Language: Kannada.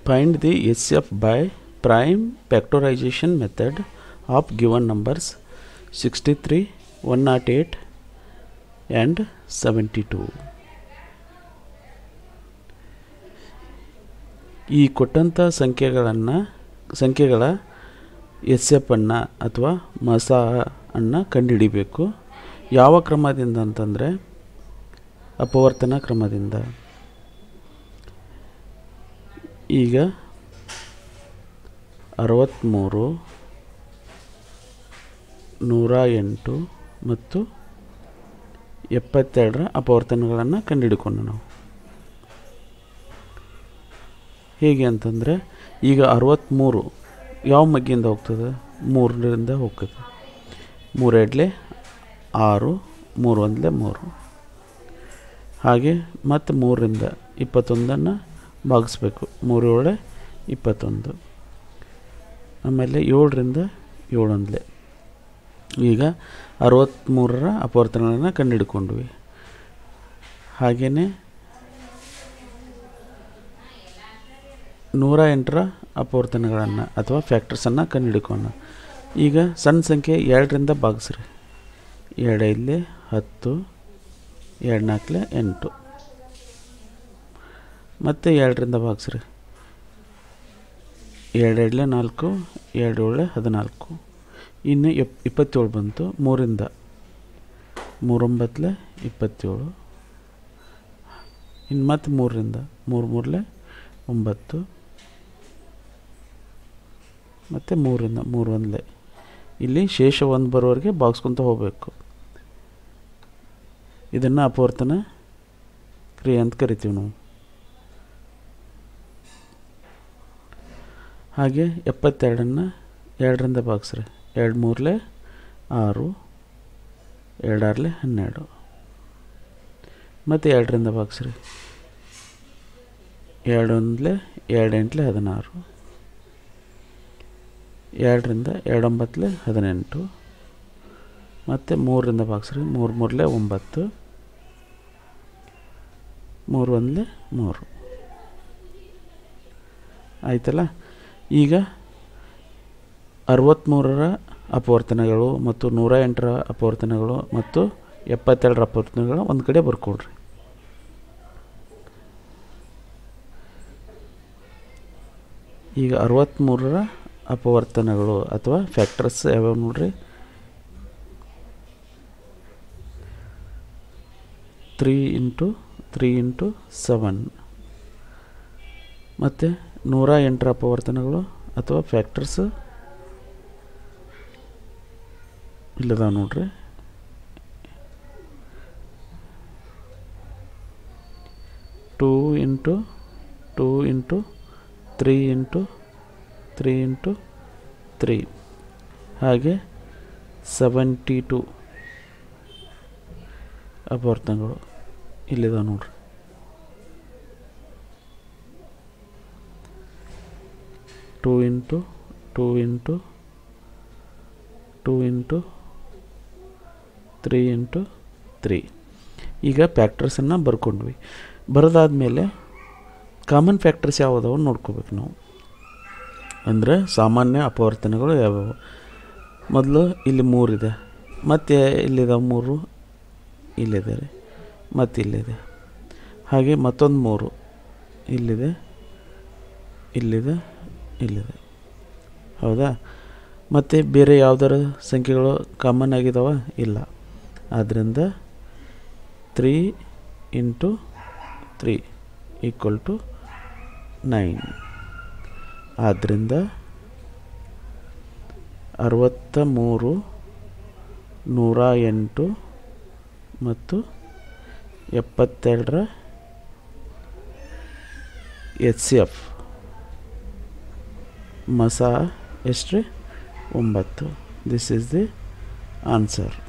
Find the HCF by prime factorization method of given numbers 63, 108 and 72. ಈ ಕೊಟ್ಟಂಥ ಸಂಖ್ಯೆಗಳನ್ನು ಸಂಖ್ಯೆಗಳ ಎಸ್ ಎಫ್ ಅನ್ನು ಅಥವಾ ಮಸಾ ಅನ್ನು ಕಂಡುಹಿಡಿಬೇಕು ಯಾವ ಕ್ರಮದಿಂದ ಅಂತಂದರೆ ಅಪವರ್ತನ ಕ್ರಮದಿಂದ ಈಗ ಅರವತ್ತ್ಮೂರು ನೂರ ಎಂಟು ಮತ್ತು ಎಪ್ಪತ್ತೆರಡರ ಅಪವರ್ತನಗಳನ್ನು ಕಂಡುಹಿಡ್ಕೊಂಡು ನಾವು ಹೇಗೆ ಅಂತಂದರೆ ಈಗ ಅರವತ್ತ್ಮೂರು ಯಾವ ಮಗ್ಗಿಂದ ಹೋಗ್ತದೆ ಮೂರರಿಂದ ಹೋಗ್ತದೆ ಮೂರೆಡ್ಲೆ ಆರು ಮೂರು ಒಂದಲೇ ಮೂರು ಹಾಗೆ ಮತ್ತು ಮೂರರಿಂದ ಇಪ್ಪತ್ತೊಂದನ್ನು ಭಾಗಿಸ್ಬೇಕು ಮೂರು ಏಳೆ ಇಪ್ಪತ್ತೊಂದು ಆಮೇಲೆ ಏಳರಿಂದ ಏಳೊಂದಲೇ ಈಗ ಅರವತ್ತ್ಮೂರರ ಅಪವರ್ತನಗಳನ್ನು ಕಂಡುಹಿಡ್ಕೊಂಡ್ವಿ ಹಾಗೆಯೇ ನೂರ ಎಂಟರ ಅಪವರ್ತನಗಳನ್ನು ಅಥವಾ ಫ್ಯಾಕ್ಟರ್ಸನ್ನು ಕಂಡುಹಿಡ್ಕೊಂಡು ಈಗ ಸಣ್ಣ ಸಂಖ್ಯೆ ಎರಡರಿಂದ ಭಾಗಿಸ್ರಿ ಎರಡು ಐದಲೇ ಹತ್ತು ಎರಡು ನಾಲ್ಕಲೆ ಎಂಟು ಮತ್ತು ಎರಡರಿಂದ ಭಾಗಿಸ್ರಿ ಎರಡು ಎರಡಲೆ ನಾಲ್ಕು ಎರಡು ಏಳೆ ಹದಿನಾಲ್ಕು ಇನ್ನು ಎಪ್ ಇಪ್ಪತ್ತೇಳು ಬಂತು ಮೂರಿಂದ ಮೂರೊಂಬತ್ತಲೆ ಇಪ್ಪತ್ತೇಳು ಇನ್ನು ಮತ್ತು ಮೂರರಿಂದ ಮೂರು ಮೂರಲೆ ಒಂಬತ್ತು ಮತ್ತು ಮೂರಿಂದ ಮೂರು ಒಂದಲೇ ಇಲ್ಲಿ ಶೇಷ ಒಂದು ಬರೋವರೆಗೆ ಬಾಗಿಸ್ಕೊತ ಹೋಗಬೇಕು ಇದನ್ನು ಅಪವರ್ತನ ಕ್ರಿಯೆ ಅಂತ ಕರಿತೀವಿ ನಾವು ಹಾಗೆ ಎಪ್ಪತ್ತೆರಡನ್ನು ಎರಡರಿಂದ ಭಾಗಿಸ್ರಿ ಎರಡು ಮೂರಲೆ ಆರು ಎರಡಾರಲೆ ಹನ್ನೆರಡು ಮತ್ತು ಎರಡರಿಂದ ಭಾಗಿಸ್ರಿ ಎರಡೊಂದಲೇ ಎರಡು ಎಂಟ್ಲೆ ಹದಿನಾರು ಎರಡರಿಂದ ಎರಡೊಂಬತ್ತಲೆ ಹದಿನೆಂಟು ಮತ್ತು ಮೂರರಿಂದ ಭಾಗಿಸ್ರಿ ಮೂರು ಮೂರಲೆ ಒಂಬತ್ತು ಮೂರು ಒಂದಲೇ ಮೂರು ಆಯ್ತಲ್ಲ ಈಗ ಅರವತ್ತ್ಮೂರರ ಅಪವರ್ತನಗಳು ಮತ್ತು ನೂರ ಎಂಟರ ಅಪವರ್ತನಗಳು ಮತ್ತು ಎಪ್ಪತ್ತೆರಡರ ಅಪವರ್ತನಗಳು ಒಂದು ಕಡೆ ಬರ್ಕೊಡ್ರಿ ಈಗ ಅರವತ್ತ್ಮೂರರ ಅಪವರ್ತನಗಳು ಅಥವಾ ಫ್ಯಾಕ್ಟರ್ಸ್ ಯಾವ್ಯಾವ ನೋಡ್ರಿ three into three into seven ಮತ್ತು ನೂರ ಎಂಟರ ಅಪವರ್ತನಗಳು ಅಥವಾ ಫ್ಯಾಕ್ಟರ್ಸ್ ಇಲ್ಲದಾವ ನೋಡ್ರಿ two into two into three into three into three ಹಾಗೆ ಸೆವೆಂಟಿ ಟು ಅಪವರ್ತನಗಳು ಇಲ್ಲಿದಾವೆ ನೋಡ್ರಿ two into two into two into three into three ಈಗ ಫ್ಯಾಕ್ಟರ್ಸನ್ನು ಬರ್ಕೊಂಡ್ವಿ ಬರೋದಾದ್ಮೇಲೆ ಕಾಮನ್ ಫ್ಯಾಕ್ಟರ್ಸ್ ಯಾವುದವ ನೋಡ್ಕೋಬೇಕು ನಾವು ಅಂದರೆ ಸಾಮಾನ್ಯ ಅಪವರ್ತನಗಳು ಯಾವ್ಯಾವು ಮೊದಲು ಇಲ್ಲಿ ಮೂರಿದೆ ಮತ್ತು ಇಲ್ಲಿದೆ ಮೂರು ಇಲ್ಲಿದೆ ರೀ ಮತ್ತು ಇಲ್ಲಿದೆ ಹಾಗೆ ಮತ್ತೊಂದು ಮೂರು ಇಲ್ಲಿದೆ ಇಲ್ಲಿದೆ ಇಲ್ಲಿದೆ ಹೌದಾ ಮತ್ತು ಬೇರೆ ಯಾವ್ದಾರ ಸಂಖ್ಯೆಗಳು ಕಾಮನ್ ಆಗಿದಾವ ಇಲ್ಲ ಆದ್ದರಿಂದ three into three equal to nine ಆದ್ದರಿಂದ ಅರವತ್ತ ಮೂರು ನೂರ ಎಂಟು ಮತ್ತು ಎಪ್ಪತ್ತೆರಡರ ಎಚ್ ಸಿ ಎಫ್ ಮಸಾ ಎಷ್ಟು ರೀ ಒಂಬತ್ತು ದಿಸ್ ಈಸ್ ದಿ ಆನ್ಸರ್